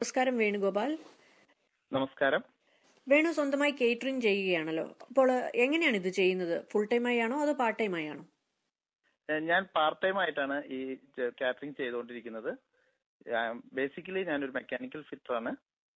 നമസ്കാരം വേണുഗോപാൽ നമസ്കാരം വേണു സ്വന്തമായി കേറ്ററിംഗ് ചെയ്യുകയാണല്ലോ അപ്പോൾ എങ്ങനെയാണ് ഇത് ചെയ്യുന്നത് ഫുൾ ടൈമായി ആണോ അതോ പാർട്ട് ടൈമായി ആണോ ഏഹ് ഞാൻ പാർട്ട് ടൈം ആയിട്ടാണ് ഈ കാറ്ററിംഗ് ചെയ്തുകൊണ്ടിരിക്കുന്നത് ബേസിക്കലി ഞാനൊരു മെക്കാനിക്കൽ ഫിറ്റർ ആണ്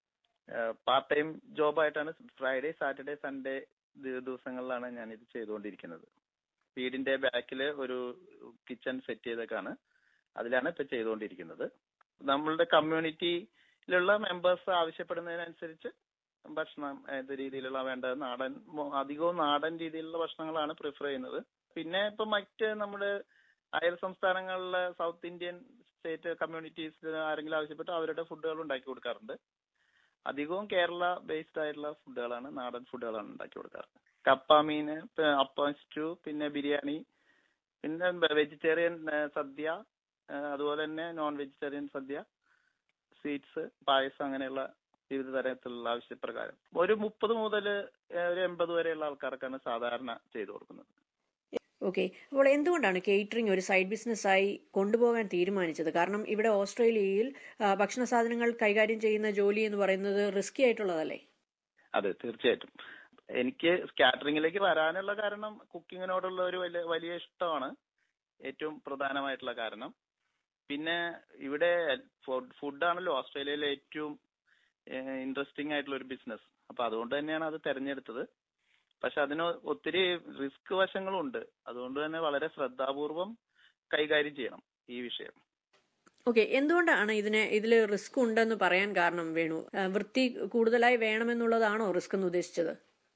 പാർട്ട് ടൈം ജോബായിട്ടാണ് ഫ്രൈഡേ സാറ്റർഡേ സൺഡേ ദിവസങ്ങളിലാണ് ഞാൻ ഇത് ചെയ്തുകൊണ്ടിരിക്കുന്നത് വീടിന്റെ ബാക്കിൽ ഒരു കിച്ചൺ സെറ്റ് ചെയ്തേക്കാണ് അതിലാണ് ഇപ്പൊ ചെയ്തുകൊണ്ടിരിക്കുന്നത് നമ്മളുടെ കമ്മ്യൂണിറ്റിയിലുള്ള മെമ്പേഴ്സ് ആവശ്യപ്പെടുന്നതിനനുസരിച്ച് ഭക്ഷണം ഏത് രീതിയിലുള്ള വേണ്ടത് നാടൻ മോ- അധികവും നാടൻ രീതിയിലുള്ള ഭക്ഷണങ്ങളാണ് പ്രിഫർ ചെയ്യുന്നത് പിന്നെ ഇപ്പൊ മറ്റ് നമ്മുടെ അയൽ സംസ്ഥാനങ്ങളിലെ സൗത്ത് ഇന്ത്യൻ സ്റ്റേറ്റ് കമ്മ്യൂണിറ്റീസിൽ ആരെങ്കിലും ആവശ്യപ്പെട്ട് അവരുടെ ഫുഡുകൾ ഉണ്ടാക്കി കൊടുക്കാറുണ്ട് അധികവും കേരള ബേസ്ഡ് ആയിട്ടുള്ള ഫുഡുകളാണ് നാടൻ ഫുഡുകളാണ് ഉണ്ടാക്കി കൊടുക്കാറ് കപ്പ മീന് പ- അപ്പം സ്റ്റൂ പിന്നെ ബിരിയാണി പിന്നെ വെജിറ്റേറിയൻ സദ്യ ആ, അതുപോലെ തന്നെ നോൺ വെജിറ്റേറിയൻ സദ്യ സ്വീറ്റ്സ് പായസം അങ്ങനെയുള്ള വിവിധ തരത്തിലുള്ള ആവശ്യപ്രകാരം ഒരു മുപ്പത് മുതൽ ഒരു എൺപത് വരെയുള്ള ആൾക്കാർക്കാണ് സാധാരണ ചെയ്തു കൊടുക്കുന്നത് ഓക്കെ അപ്പോൾ എന്തുകൊണ്ടാണ് കേറ്ററിംഗ് ഒരു സൈഡ് ബിസിനസ്സായി കൊണ്ടുപോകാൻ തീരുമാനിച്ചത് കാരണം ഇവിടെ ഓസ്ട്രേലിയയിൽ ആ, ഭക്ഷണ സാധനങ്ങൾ കൈകാര്യം ചെയ്യുന്ന ജോലി എന്ന് പറയുന്നത് റിസ്കി ആയിട്ടുള്ളതല്ലേ അതെ തീർച്ചയായിട്ടും എനിക്ക് കാറ്ററിംഗിലേക്ക് വരാനുള്ള കാരണം കുക്കിങ്ങിനോടുള്ള ഒരു വലിയ വലിയ ഇഷ്ടമാണ് ഏറ്റവും പ്രധാനമായിട്ടുള്ള കാരണം പിന്നെ ഇവിടെ ഫുഡാണല്ലോ ഓസ്ട്രേലിയയിലെ ഏറ്റവും ഇൻട്രസ്റ്റിംഗ് ആയിട്ടുള്ള ഒരു ബിസിനസ് അപ്പൊ അതുകൊണ്ട് തന്നെയാണ് അത് തെരഞ്ഞെടുത്തത് പക്ഷെ അതിന് ഒത്തിരി റിസ്ക് വശങ്ങളുണ്ട് അതുകൊണ്ട് തന്നെ വളരെ ശ്രദ്ധാപൂർവം കൈകാര്യം ചെയ്യണം ഈ വിഷയം ഓക്കെ എന്തുകൊണ്ടാണ് ഇതിന് ഇതിൽ റിസ്ക് ഉണ്ടെന്ന് പറയാൻ കാരണം വേണു ആ, വൃത്തി കൂടുതലായി വേണമെന്നുള്ളതാണോ റിസ്ക് എന്ന് ഉദ്ദേശിച്ചത്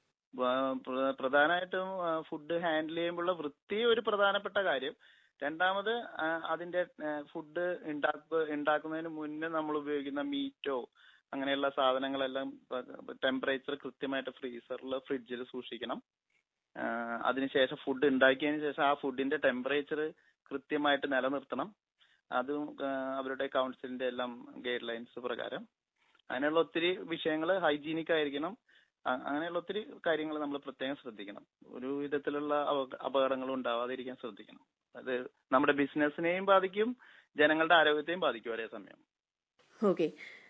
വ- പ്ര- പ്രധാനമായിട്ടും ഫുഡ് ഹാൻഡിൽ ചെയ്യുമ്പോഴുള്ള വൃത്തി ഒരു പ്രധാനപ്പെട്ട കാര്യം രണ്ടാമത് ആ, അതിന്റെ ഫുഡ് ഉണ്ടാക്കുക ഉണ്ടാക്കുന്നതിന് മുന്നേ നമ്മൾ ഉപയോഗിക്കുന്ന മീറ്റോ അങ്ങനെയുള്ള സാധനങ്ങളെല്ലാം ടെമ്പറേച്ചർ കൃത്യമായിട്ട് ഫ്രീസറിൽ ഫ്രിഡ്ജിൽ സൂക്ഷിക്കണം ആ, അതിനുശേഷം ഫുഡ് ഉണ്ടാക്കിയതിന് ശേഷം ആ ഫുഡിന്റെ ടെമ്പറേച്ചർ കൃത്യമായിട്ട് നിലനിർത്തണം അതും ആ, അവരുടെ കൗൺസിലിന്റെ എല്ലാം ഗൈഡ് ലൈൻസ് പ്രകാരം അങ്ങനെയുള്ള ഒത്തിരി വിഷയങ്ങൾ ഹൈജീനിക് ആയിരിക്കണം അ- അങ്ങനെയുള്ള ഒത്തിരി കാര്യങ്ങൾ നമ്മൾ പ്രത്യേകം ശ്രദ്ധിക്കണം ഒരു വിധത്തിലുള്ള അപക- അപകടങ്ങളും ഉണ്ടാവാതിരിക്കാൻ ശ്രദ്ധിക്കണം അത് നമ്മുടെ ബിസിനസിനെയും ബാധിക്കും ജനങ്ങളുടെ ആരോഗ്യത്തെയും ബാധിക്കും ഒരേ സമയം ഓക്കെ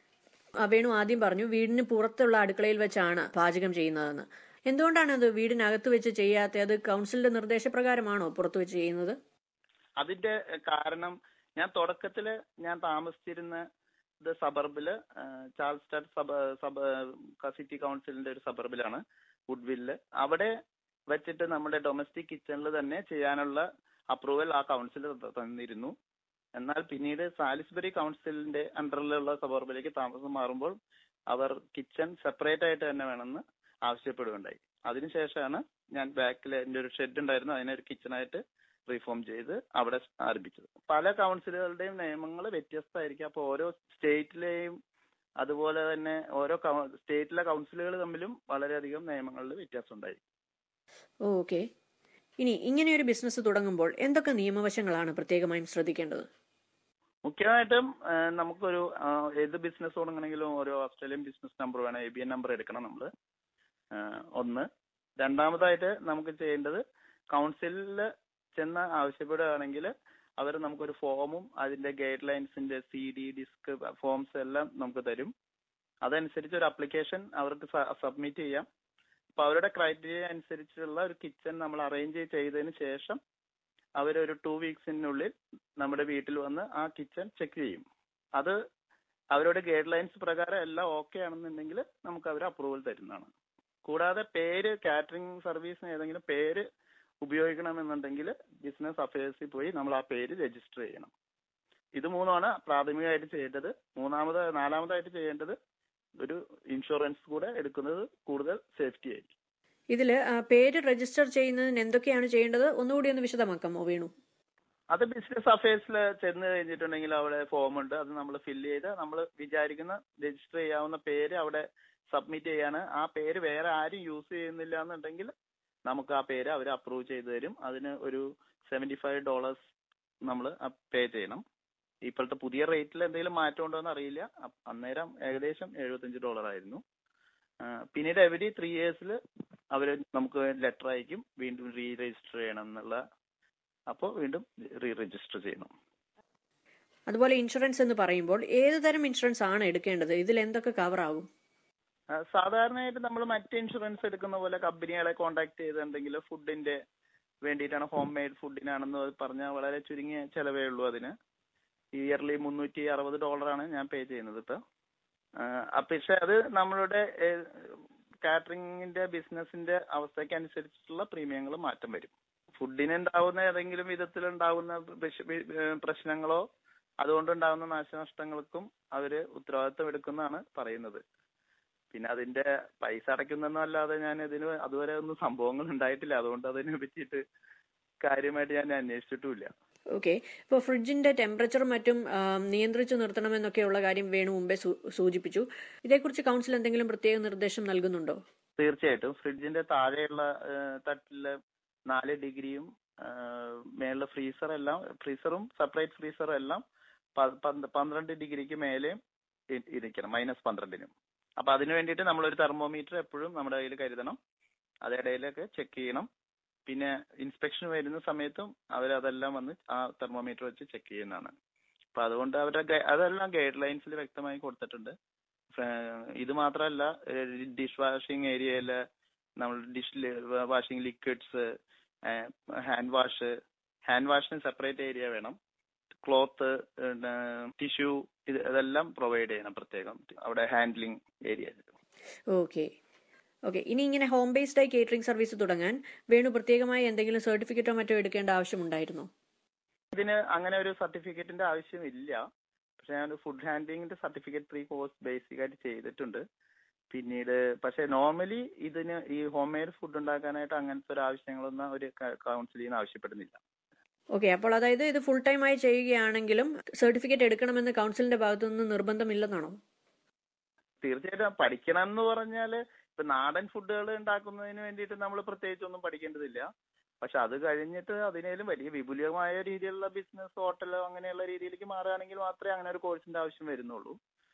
വേണു ആദ്യം പറഞ്ഞു വീടിന് പുറത്തുള്ള അടുക്കളയിൽ വെച്ചാണ് പാചകം ചെയ്യുന്നതെന്ന് എന്തുകൊണ്ടാണ് അത് വീടിനകത്ത് വെച്ച് ചെയ്യാത്ത അത് കൗൺസിലിന്റെ നിർദ്ദേശപ്രകാരമാണോ പുറത്തു വെച്ച് ചെയ്യുന്നത് അതിന്റെ കാരണം ഞാൻ തുടക്കത്തില് ഞാൻ താമസിച്ചിരുന്ന ഇത് സബർബില് ചാൾസ്റ്റഡ് സബ സബ സിറ്റി കൗൺസിലിന്റെ ഒരു സബർബിലാണ് വുഡ്വില്ല് അവിടെ വെച്ചിട്ട് നമ്മുടെ ഡൊമസ്റ്റിക് കിച്ചണിൽ തന്നെ ചെയ്യാനുള്ള അപ്രൂവൽ ആ കൗൺസിൽ തന്നിരുന്നു എന്നാൽ പിന്നീട് സാലിസ്ബറി കൗൺസിലിന്റെ അണ്ടറിലുള്ള സബർബിലേക്ക് താമസം മാറുമ്പോൾ അവർ കിച്ചൺ സെപ്പറേറ്റ് ആയിട്ട് തന്നെ വേണമെന്ന് ആവശ്യപ്പെടുകയുണ്ടായി അതിനുശേഷമാണ് ഞാൻ ബാക്കിൽ എന്റെ ഒരു ഷെഡ് ഉണ്ടായിരുന്നു അതിനെ ഒരു കിച്ചണായിട്ട് റീഫോം ചെയ്ത് അവിടെ ആരംഭിച്ചത് പല കൗൺസിലുകളുടെയും നിയമങ്ങൾ വ്യത്യസ്തമായിരിക്കും അപ്പോൾ ഓരോ സ്റ്റേറ്റിലെയും അതുപോലെ തന്നെ ഓരോ സ്റ്റേറ്റിലെ കൗൺസിലുകൾ തമ്മിലും വളരെയധികം നിയമങ്ങളിൽ വ്യത്യാസം ഉണ്ടായി ഓക്കെ ഇനി ഇങ്ങനെ ഒരു ബിസിനസ് തുടങ്ങുമ്പോൾ എന്തൊക്കെ നിയമവശങ്ങളാണ് പ്രത്യേകമായും ശ്രദ്ധിക്കേണ്ടത് മുഖ്യമായിട്ടും ആ, നമുക്കൊരു ആ, ഏത് ബിസിനസ് തുടങ്ങണമെങ്കിലും ഓരോ ഓസ്ട്രേലിയൻ ബിസിനസ് നമ്പർ വേണം എ ബി എൻ നമ്പർ എടുക്കണം നമ്മൾ ഒന്ന് രണ്ടാമതായിട്ട് നമുക്ക് ചെയ്യേണ്ടത് കൗൺസിലിൽ ചെന്ന് ആവശ്യപ്പെടുകയാണെങ്കിൽ അവർ നമുക്കൊരു ഫോമും അതിന്റെ ഗൈഡ് ലൈൻസിന്റെ സി ഡി ഡിസ്ക് ഫോംസ് എല്ലാം നമുക്ക് തരും അതനുസരിച്ച് ഒരു അപ്ലിക്കേഷൻ അവർക്ക് സബ്മിറ്റ് ചെയ്യാം അപ്പൊ അവരുടെ ക്രൈറ്റീരിയ അനുസരിച്ചുള്ള ഒരു കിച്ചൺ നമ്മൾ അറേഞ്ച് ചെയ്തതിന് ശേഷം അവരൊരു ടു വീക്സിനുള്ളിൽ നമ്മുടെ വീട്ടിൽ വന്ന് ആ കിച്ചൺ ചെക്ക് ചെയ്യും അത് അവരുടെ ഗൈഡ് ലൈൻസ് പ്രകാരം എല്ലാം ഓക്കെ ആണെന്നുണ്ടെങ്കിൽ നമുക്ക് അവർ അപ്രൂവൽ തരുന്നതാണ് കൂടാതെ പേര് കാറ്ററിംഗ് സർവീസിന് ഏതെങ്കിലും പേര് ഉപയോഗിക്കണമെന്നുണ്ടെങ്കിൽ ബിസിനസ് അഫയേഴ്സിൽ പോയി നമ്മൾ ആ പേര് രജിസ്റ്റർ ചെയ്യണം ഇത് മൂന്നുമാണ് പ്രാഥമികമായിട്ട് ചെയ്യേണ്ടത് മൂന്നാമത് നാലാമതായിട്ട് ചെയ്യേണ്ടത് ഒരു ഇൻഷുറൻസ് കൂടെ എടുക്കുന്നത് കൂടുതൽ സേഫ്റ്റി ആയിരിക്കും ഇതിൽ പേര് രജിസ്റ്റർ ചെയ്യുന്നതിന് എന്തൊക്കെയാണ് ചെയ്യേണ്ടത് ഒന്നുകൂടി ഒന്ന് വിശദമാക്കാമോ വേണു അത് ബിസിനസ് അഫയേഴ്സിൽ ചെന്ന് കഴിഞ്ഞിട്ടുണ്ടെങ്കിൽ അവിടെ ഫോം ഉണ്ട് അത് നമ്മൾ ഫില്ല് ചെയ്ത് നമ്മൾ വിചാരിക്കുന്ന രജിസ്റ്റർ ചെയ്യാവുന്ന പേര് അവിടെ സബ്മിറ്റ് ചെയ്യാണ് ആ പേര് വേറെ ആരും യൂസ് ചെയ്യുന്നില്ല എന്നുണ്ടെങ്കിൽ നമുക്ക് ആ പേര് അവർ അപ്രൂവ് ചെയ്തു തരും അതിന് ഒരു സെവന്റി ഫൈവ് ഡോളേഴ്സ് നമ്മൾ പേ ചെയ്യണം ഇപ്പോഴത്തെ പുതിയ റേറ്റിൽ എന്തെങ്കിലും മാറ്റം ഉണ്ടോ എന്ന് അറിയില്ല അ- അന്നേരം ഏകദേശം എഴുപത്തഞ്ച് ഡോളർ ആയിരുന്നു ആ, പിന്നീട് എവരി ത്രീ ഇയേഴ്സിൽ അവർ നമുക്ക് ലെറ്റർ അയക്കും വീണ്ടും റീ രജിസ്റ്റർ ചെയ്യണം എന്നുള്ള അപ്പോൾ വീണ്ടും റീ രജിസ്റ്റർ ചെയ്യണം അതുപോലെ ഇൻഷുറൻസ് എന്ന് പറയുമ്പോൾ ഏത് തരം ഇൻഷുറൻസ് ആണ് എടുക്കേണ്ടത് ഇതിൽ എന്തൊക്കെ കവർ ആകും ആ, സാധാരണയായിട്ട് നമ്മൾ മറ്റ് ഇൻഷുറൻസ് എടുക്കുന്ന പോലെ കമ്പനികളെ കോൺടാക്ട് ചെയ്ത് എന്തെങ്കിലും ഫുഡിന്റെ വേണ്ടിയിട്ടാണ് ഹോം മെയ്ഡ് ഫുഡിനാണെന്ന് പറഞ്ഞാൽ വളരെ ചുരുങ്ങിയ ചെലവേ ഉള്ളൂ അതിന് ഇയർലി മുന്നൂറ്റി അറുപത് ഡോളറാണ് ഞാൻ പേ ചെയ്യുന്നത് ഇപ്പൊ ആ, പക്ഷെ അത് നമ്മളുടെ കാറ്ററിംഗിന്റെ ബിസിനസിന്റെ അവസ്ഥയ്ക്ക് അനുസരിച്ചിട്ടുള്ള പ്രീമിയങ്ങൾ മാറ്റം വരും ഫുഡിന് ഉണ്ടാവുന്ന ഏതെങ്കിലും വിധത്തിലുണ്ടാവുന്ന പ്രശ്- ഏഹ് പ്രശ്നങ്ങളോ അതുകൊണ്ടുണ്ടാകുന്ന നാശനഷ്ടങ്ങൾക്കും അവര് ഉത്തരവാദിത്വം എടുക്കുന്നതാണ് പറയുന്നത് പിന്നെ അതിന്റെ പൈസ അടയ്ക്കുന്നൊന്നും അല്ലാതെ ഞാൻ ഇതിന് അതുവരെ ഒന്നും സംഭവങ്ങൾ ഉണ്ടായിട്ടില്ല അതുകൊണ്ട് അതിനെ പറ്റിയിട്ട് കാര്യമായിട്ട് ഞാൻ അന്വേഷിച്ചിട്ടുമില്ല ഓക്കെ ഇപ്പോൾ ഫ്രിഡ്ജിന്റെ ടെമ്പറേച്ചറും മറ്റും ആ, നിയന്ത്രിച്ചു നിർത്തണമെന്നൊക്കെയുള്ള കാര്യം വേണു മുമ്പേ സൂ- സൂചിപ്പിച്ചു ഇതേക്കുറിച്ച് കൗൺസിൽ എന്തെങ്കിലും പ്രത്യേക നിർദ്ദേശം നൽകുന്നുണ്ടോ തീർച്ചയായിട്ടും ഫ്രിഡ്ജിന്റെ താഴെയുള്ള ഏഹ്, തട്ടില് നാല് ഡിഗ്രിയും മേളിലെ ഫ്രീസർ എല്ലാം ഫ്രീസറും സെപ്പറേറ്റ് ഫ്രീസറും എല്ലാം പ- പന്ത് പന്ത്രണ്ട് ഡിഗ്രിക്ക് മേലെ ഇ- ഇരിക്കണം മൈനസ് പന്ത്രണ്ടിനും അപ്പൊ അതിന് വേണ്ടിയിട്ട് നമ്മളൊരു തെർമോമീറ്റർ എപ്പോഴും നമ്മുടെ കയ്യിൽ കരുതണം അതിടയിലൊക്കെ ചെക്ക് ചെയ്യണം പിന്നെ ഇൻസ്പെക്ഷൻ വരുന്ന സമയത്തും അവരതെല്ലാം വന്ന് ആ തെർമോമീറ്റർ വെച്ച് ചെക്ക് ചെയ്യുന്നതാണ് അപ്പൊ അതുകൊണ്ട് അവരുടെ ഗൈ- അതെല്ലാം ഗൈഡ് ലൈൻസിൽ വ്യക്തമായി കൊടുത്തിട്ടുണ്ട് ഏഹ് ഇത് മാത്രമല്ല ഡിഷ് വാഷിംഗ് ഏരിയയില് നമ്മൾ dish washing liquids hand wash hand വാഷിന് സെപ്പറേറ്റ് ഏരിയ വേണം ക്ലോത്ത് ടിഷ്യൂ ഇത് ഇതെല്ലാം പ്രൊവൈഡ് ചെയ്യണം പ്രത്യേകം അവിടെ ഹാൻഡ്ലിംഗ് ഏരിയ ഓക്കെ ഓക്കെ ഇനി ഇങ്ങനെ ഹോം ബേസ്ഡ് ആയി കേറ്ററിംഗ് സർവീസ് തുടങ്ങാൻ വേണു പ്രത്യേകമായി എന്തെങ്കിലും സർട്ടിഫിക്കറ്റോ മറ്റോ എടുക്കേണ്ട ആവശ്യമുണ്ടായിരുന്നോ ഇതിന് അങ്ങനെ ഒരു സർട്ടിഫിക്കറ്റിന്റെ ആവശ്യമില്ല പക്ഷെ ഞാൻ ഫുഡ് ഹാൻഡ്ലിംഗിന്റെ സർട്ടിഫിക്കറ്റ് പ്രീ കോഴ്സ് ബേസിക് ആയിട്ട് ചെയ്തിട്ടുണ്ട് പിന്നീട് പക്ഷെ നോർമലി ഇതിന് ഈ ഹോം മെയ്ഡ് ഫുഡ് ഉണ്ടാക്കാനായിട്ട് അങ്ങനത്തെ ഒരു ആവശ്യങ്ങളൊന്നും ഒരു കൗൺസിലിൽ നിന്ന് ആവശ്യപ്പെടുന്നില്ല ഓക്കെ അപ്പോൾ അതായത് ഇത് ഫുൾ ടൈം ആയി ചെയ്യുകയാണെങ്കിലും സർട്ടിഫിക്കറ്റ് എടുക്കണമെന്ന് കൗൺസിലിന്റെ ഭാഗത്തു നിന്ന് നിർബന്ധമില്ലെന്നാണോ തീർച്ചയായിട്ടും പഠിക്കണം എന്ന് പറഞ്ഞാല് ഇപ്പൊ നാടൻ ഫുഡുകൾ ഉണ്ടാക്കുന്നതിന് വേണ്ടിയിട്ട് നമ്മൾ പ്രത്യേകിച്ച് ഒന്നും പഠിക്കേണ്ടതില്ല പക്ഷെ അത് കഴിഞ്ഞിട്ട് അതിനേലും വലിയ വിപുലമായ രീതിയിലുള്ള ബിസിനസ് ഹോട്ടലോ അങ്ങനെയുള്ള രീതിയിലേക്ക് മാറുകയാണെങ്കിൽ മാത്രമേ അങ്ങനെ ഒരു കോഴ്സിന്റെ ആവശ്യം വരുന്നുള്ളൂ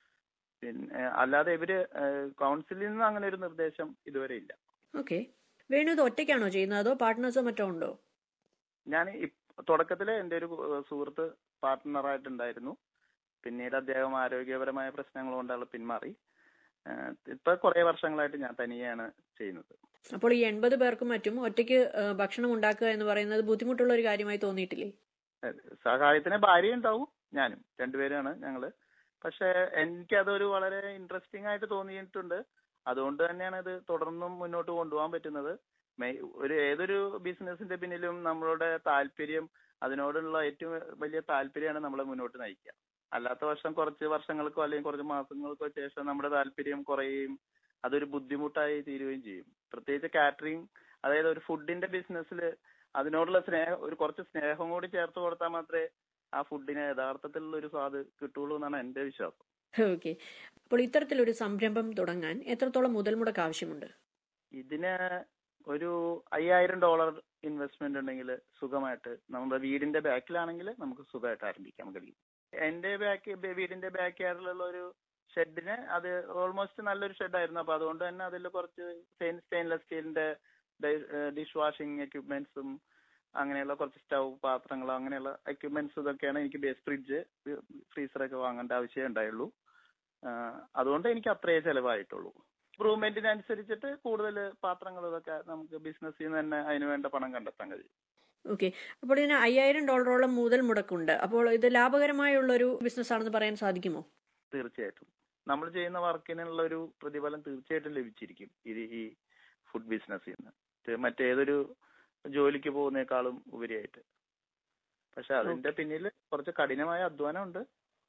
പിന്നെ അല്ലാതെ ഇവര് കൗൺസിലിൽ നിന്ന് അങ്ങനെ ഒരു നിർദ്ദേശം ഇതുവരെ ഇല്ല ഓക്കെ വേണു ഇത് ഒറ്റയ്ക്കാണോ ചെയ്യുന്നത് അതോ പാർട്ട്നേഴ്സോ മറ്റോ ഉണ്ടോ ഞാൻ തുടക്കത്തില് എന്റെ ഒരു ഏഹ്, സുഹൃത്ത് പാർട്ട്ണറായിട്ടുണ്ടായിരുന്നു പിന്നീട് അദ്ദേഹം ആരോഗ്യപരമായ പ്രശ്നങ്ങൾ കൊണ്ട് അയാൾ പിന്മാറി ഏഹ്, ഇപ്പൊ കുറെ വർഷങ്ങളായിട്ട് ഞാൻ തനിയാണ് ചെയ്യുന്നത് അപ്പോൾ ഈ എൺപത് പേർക്കും മറ്റും ഒറ്റയ്ക്ക് ആ, ഭക്ഷണം ഉണ്ടാക്കുക എന്ന് പറയുന്നത് ബുദ്ധിമുട്ടുള്ള ഒരു കാര്യമായി തോന്നിയിട്ടില്ലേ ഏഹ്, സഹായത്തിന് ഭാര്യ ഉണ്ടാവും ഞാനും രണ്ടുപേരാണ് ഞങ്ങള് പക്ഷെ എനിക്ക് അതൊരു വളരെ ഇൻട്രസ്റ്റിംഗ് ആയിട്ട് തോന്നിയിട്ടുണ്ട് അതുകൊണ്ട് തന്നെയാണ് ഇത് തുടർന്നും മുന്നോട്ട് കൊണ്ടുപോകാൻ പറ്റുന്നത് മെയ്- ഒരു ഏതൊരു ബിസിനസിന്റെ പിന്നിലും നമ്മളുടെ താല്പര്യം അതിനോടുള്ള ഏറ്റവും വലിയ താല്പര്യമാണ് നമ്മളെ മുന്നോട്ട് നയിക്കുക അല്ലാത്ത വർഷം കുറച്ച് വർഷങ്ങൾക്കോ അല്ലെങ്കിൽ കുറച്ച് മാസങ്ങൾക്കോ ശേഷം നമ്മുടെ താല്പര്യം കുറയുകയും അതൊരു ബുദ്ധിമുട്ടായി തീരുകയും ചെയ്യും പ്രത്യേകിച്ച് കാറ്ററിംഗ് അതായത് ഒരു ഫുഡിന്റെ ബിസിനസ്സിൽ അതിനോടുള്ള സ്നേഹം ഒരു കുറച്ച് സ്നേഹം കൂടി ചേർത്ത് കൊടുത്താൽ മാത്രമേ ആ ഫുഡിന് യഥാർത്ഥത്തിലുള്ള ഒരു സ്വാദ് കിട്ടുള്ളൂ എന്നാണ് എന്റെ വിശ്വാസം ഓക്കെ അപ്പോൾ ഇത്തരത്തിലൊരു സംരംഭം തുടങ്ങാൻ എത്രത്തോളം മുതൽ മുടക്ക് ആവശ്യമുണ്ട് ഇതിന് ഒരു അയ്യായിരം ഡോളർ ഇൻവെസ്റ്റ്മെന്റ് ഉണ്ടെങ്കിൽ സുഖമായിട്ട് നമ്മുടെ വീടിന്റെ ബാക്കിലാണെങ്കിൽ നമുക്ക് സുഖമായിട്ട് ആരംഭിക്കാൻ കഴിയും എന്റെ ബാക്ക് വീടിന്റെ ബാക്ക് യാർഡിലുള്ള ഒരു ഷെഡിന് അത് ഓൾമോസ്റ്റ് നല്ലൊരു ഷെഡായിരുന്നു അപ്പൊ അതുകൊണ്ട് തന്നെ അതിൽ കുറച്ച് സ്റ്റെയിൻലെസ് സ്റ്റീലിന്റെ ഡിഷ് വാഷിംഗ് എക്യുപ്മെന്റ്സും അങ്ങനെയുള്ള കുറച്ച് സ്റ്റൗ പാത്രങ്ങൾ അങ്ങനെയുള്ള എക്യുപ്മെന്റ്സ് ഇതൊക്കെയാണ് എനിക്ക് ബേസ് ഫ്രിഡ്ജ് ഫ്രീസറൊക്കെ വാങ്ങേണ്ട ആവശ്യമേ ഉണ്ടായുള്ളൂ ആഹ് അതുകൊണ്ട് എനിക്ക് അത്രയേ ചെലവായിട്ടുള്ളൂ ഇമ്പ്രൂവ്മെന്റിനനുസരിച്ചിട്ട് കൂടുതൽ പാത്രങ്ങൾ ഇതൊക്കെ നമുക്ക് ബിസിനസ്സിൽ നിന്ന് തന്നെ അതിന് വേണ്ട പണം കണ്ടെത്താൻ കഴിയും ഓക്കെ അപ്പോൾ ഇതിന് അയ്യായിരം ഡോളറോളം മുതൽ മുടക്കുണ്ട് അപ്പോൾ ഇത് ലാഭകരമായുള്ള ഒരു ബിസിനസ് ആണെന്ന് പറയാൻ സാധിക്കുമോ തീർച്ചയായിട്ടും നമ്മൾ ചെയ്യുന്ന വർക്കിനുള്ള ഒരു പ്രതിഫലം തീർച്ചയായിട്ടും ലഭിച്ചിരിക്കും ഇത് ഈ ഫുഡ് ബിസിനസ്സിൽ നിന്ന് ഇത് മറ്റേതൊരു ജോലിക്ക് പോകുന്നേക്കാളും ഉപരിയായിട്ട് പക്ഷെ അതിന്റെ പിന്നിൽ കുറച്ച് കഠിനമായ അധ്വാനമുണ്ട്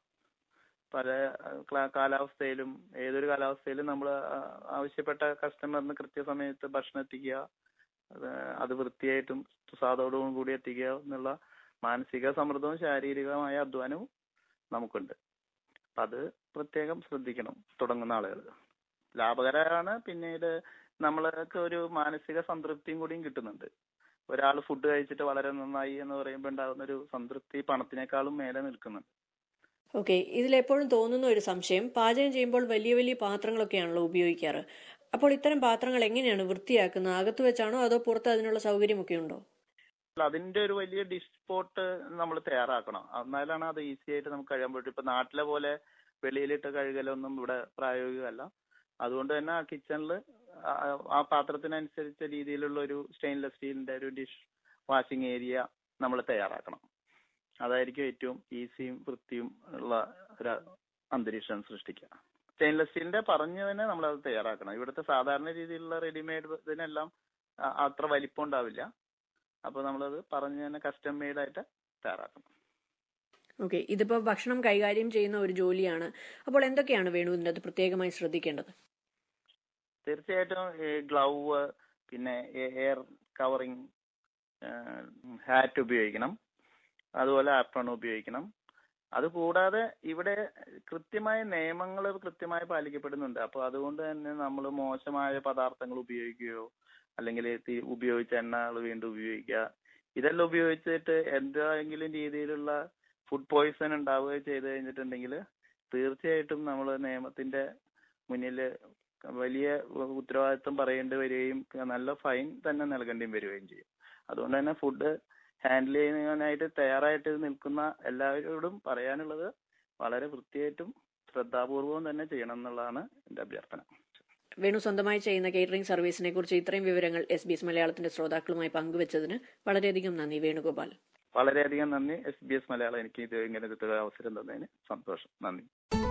പല അഹ്, ക്ലാ- കാലാവസ്ഥയിലും ഏതൊരു കാലാവസ്ഥയിലും നമ്മൾ ആവശ്യപ്പെട്ട കസ്റ്റമറിന് കൃത്യസമയത്ത് ഭക്ഷണം എത്തിക്കുക അത് അത് വൃത്തിയായിട്ടും സ്വാദോടും കൂടി എത്തിക്കുക എന്നുള്ള മാനസിക സമ്മർദ്ദവും ശാരീരികമായ അധ്വാനവും നമുക്കുണ്ട് അപ്പൊ അത് പ്രത്യേകം ശ്രദ്ധിക്കണം തുടങ്ങുന്ന ആളുകൾ ലാഭകരമാണ് പിന്നീട് നമ്മൾക്ക് ഒരു മാനസിക സംതൃപ്തിയും കൂടിയും കിട്ടുന്നുണ്ട് ഒരാൾ ഫുഡ് കഴിച്ചിട്ട് വളരെ നന്നായി എന്ന് പറയുമ്പോൾ ഉണ്ടാകുന്ന ഒരു സംതൃപ്തി പണത്തിനേക്കാളും മേലെ നിൽക്കുന്നുണ്ട് ഓക്കെ ഇതിലെപ്പോഴും തോന്നുന്ന ഒരു സംശയം പാചകം ചെയ്യുമ്പോൾ വലിയ വലിയ പാത്രങ്ങളൊക്കെയാണല്ലോ ഉപയോഗിക്കാറ് അപ്പോൾ ഇത്തരം പാത്രങ്ങൾ എങ്ങനെയാണ് വൃത്തിയാക്കുന്നത് അകത്ത് വെച്ചാണോ അതോ പുറത്ത് അതിനുള്ള സൗകര്യമൊക്കെ ഉണ്ടോ അതിന്റെ ഒരു വലിയ ഡിഷ് സ്പോട്ട് നമ്മൾ തയ്യാറാക്കണം എന്നാലാണ് അത് ഈസി ആയിട്ട് നമുക്ക് കഴിയാൻ പറ്റും ഇപ്പൊ നാട്ടിലെ പോലെ വെളിയിലിട്ട് കഴുകലൊന്നും ഇവിടെ പ്രായോഗികമല്ല അതുകൊണ്ട് തന്നെ ആ കിച്ചണിൽ ആ പാത്രത്തിനനുസരിച്ച രീതിയിലുള്ള ഒരു സ്റ്റെയിൻലെസ് സ്റ്റീലിന്റെ ഒരു ഡിഷ് വാഷിംഗ് ഏരിയ നമ്മൾ തയ്യാറാക്കണം അതായിരിക്കും ഏറ്റവും ഈസിയും വൃത്തിയും ഉള്ള ഒരു അന്തരീക്ഷം സൃഷ്ടിക്കുക സ്റ്റെയിൻലെസ് സ്റ്റീലിന്റെ പറഞ്ഞു തന്നെ നമ്മൾ അത് തയ്യാറാക്കണം ഇവിടുത്തെ സാധാരണ രീതിയിലുള്ള റെഡിമെയ്ഡ് ഇതിനെല്ലാം അ- അത്ര വലിപ്പം ഉണ്ടാവില്ല അപ്പൊ നമ്മളത് പറഞ്ഞു തന്നെ കസ്റ്റം മെയ്ഡ് ആയിട്ട് തയ്യാറാക്കണം ഓക്കെ ഇതിപ്പോ ഭക്ഷണം കൈകാര്യം ചെയ്യുന്ന ഒരു ജോലിയാണ് അപ്പോൾ എന്തൊക്കെയാണ് വേണു ഇതിൻ്റെ അകത്ത് പ്രത്യേകമായി ശ്രദ്ധിക്കേണ്ടത് തീർച്ചയായിട്ടും ഗ്ലൗവ് പിന്നെ എയർ കവറിങ് ഹാറ്റ് ഉപയോഗിക്കണം അതുപോലെ ആപ്രോൺ ഉപയോഗിക്കണം അതുകൂടാതെ ഇവിടെ കൃത്യമായ നിയമങ്ങൾ കൃത്യമായി പാലിക്കപ്പെടുന്നുണ്ട് അപ്പോൾ അതുകൊണ്ട് തന്നെ നമ്മൾ മോശമായ പദാർത്ഥങ്ങൾ ഉപയോഗിക്കുകയോ അല്ലെങ്കിൽ തി- ഉപയോഗിച്ച എണ്ണകൾ വീണ്ടും ഉപയോഗിക്കുക ഇതെല്ലാം ഉപയോഗിച്ചിട്ട് എന്തെങ്കിലും രീതിയിലുള്ള ഫുഡ് പോയിസൺ ഉണ്ടാവുകയോ ചെയ്തു കഴിഞ്ഞിട്ടുണ്ടെങ്കിൽ തീർച്ചയായിട്ടും നമ്മൾ നിയമത്തിന്റെ മുന്നിൽ വലിയ ഉത്തരവാദിത്വം പറയേണ്ടി വരികയും നല്ല ഫൈൻ തന്നെ നൽകേണ്ടിയും വരികയും ചെയ്യും അതുകൊണ്ട് തന്നെ ഫുഡ് ഹാൻഡിൽ ചെയ്യാനായിട്ട് തയ്യാറായിട്ട് നിൽക്കുന്ന എല്ലാവരോടും പറയാനുള്ളത് വളരെ വൃത്തിയായിട്ടും ശ്രദ്ധാപൂർവവും തന്നെ ചെയ്യണം എന്നുള്ളതാണ് എന്റെ അഭ്യർത്ഥന വേണു സ്വന്തമായി ചെയ്യുന്ന കേറ്ററിംഗ് സർവീസിനെ കുറിച്ച് ഇത്രയും വിവരങ്ങൾ എസ് ബി എസ് മലയാളത്തിന്റെ ശ്രോതാക്കളുമായി പങ്കുവച്ചതിന് വളരെയധികം നന്ദി വേണുഗോപാൽ വളരെയധികം നന്ദി എസ് ബി എസ് മലയാളം എനിക്ക് ഇത് ഇങ്ങനെ ഒരു അവസരം തന്നതിന് സന്തോഷം നന്ദി